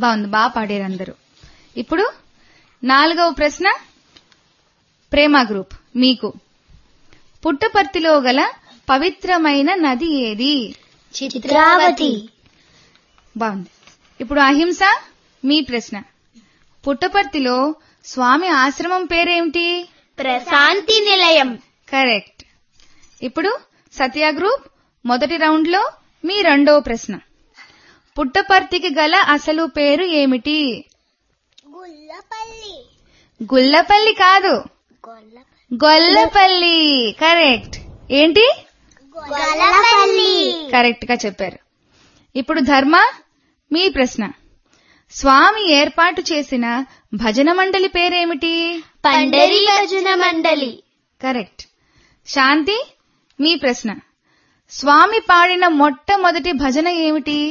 బాగుంది బాగా పాడారు అందరూ ఇప్పుడు నాలుగవ ప్రశ్న ప్రేమ గ్రూప్ మీకు పుట్టపర్తిలో గల పవిత్రమైన నది ఏది చిత్రావతి బాగుంది ఇప్పుడు అహింస మీ ప్రశ్న పుట్టపర్తిలో స్వామి ఆశ్రమం పేరేమిటి ప్రశాంతి నిలయం కరెక్ట్ ఇప్పుడు సత్య గ్రూప్ మొదటి రౌండ్ లో మీ రెండో ప్రశ్న పుట్టపర్తికి గల అసలు పేరు ఏమిటి గుల్లపల్లి గుల్లపల్లి కాదు గొల్లపల్లి కరెక్ట్ ఏంటి గొల్లపల్లి కరెక్ట్ గా చెప్పారు ఇప్పుడు ధర్మ మీ ప్రశ్న స్వామి ఏర్పాటు చేసిన భజన మండలి పేరేమిటి పండరి భజన మండలి కరెక్ట్ శాంతి మీ ప్రశ్న స్వామి పాడిన మొట్టమొదటి భజన ఏమిటి